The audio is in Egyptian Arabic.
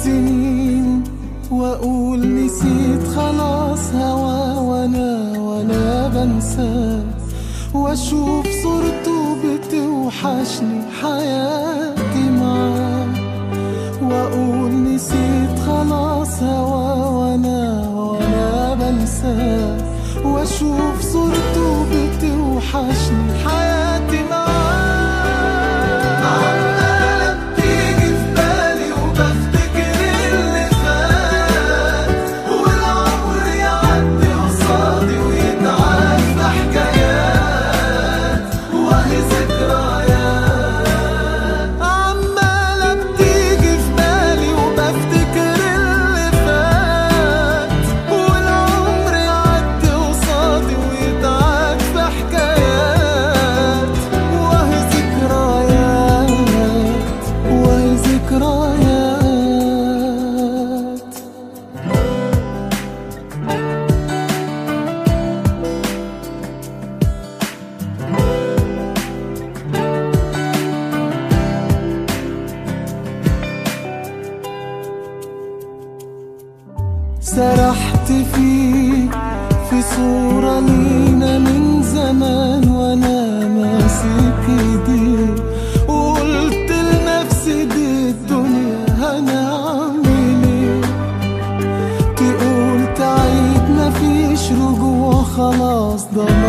السنين واقول نسيت خلاص هوا وانا وانا بنساه واشوف صورته بتوحشني حياتي معاه واقول نسيت خلاص هوا وانا وانا بنساه واشوف صورته بتوحشني حياتي معاه عمالة بتيجي في بالي وبفتكر اللي فات والعمر يعدي قصادي ويتعاد في حكايات وهي ذكريات عمالة بتيجي في بالي وبفتكر اللي فات والعمر يعدي قصادي ويتعاد في حكايات وهي ذكريات وهي ذكريات سرحت فيك في صورة لينا من زمان وانا ماسك ايديك وقلت لنفسي دي الدنيا هنعمل ايه تقول تعيد مفيش رجوع خلاص ضمان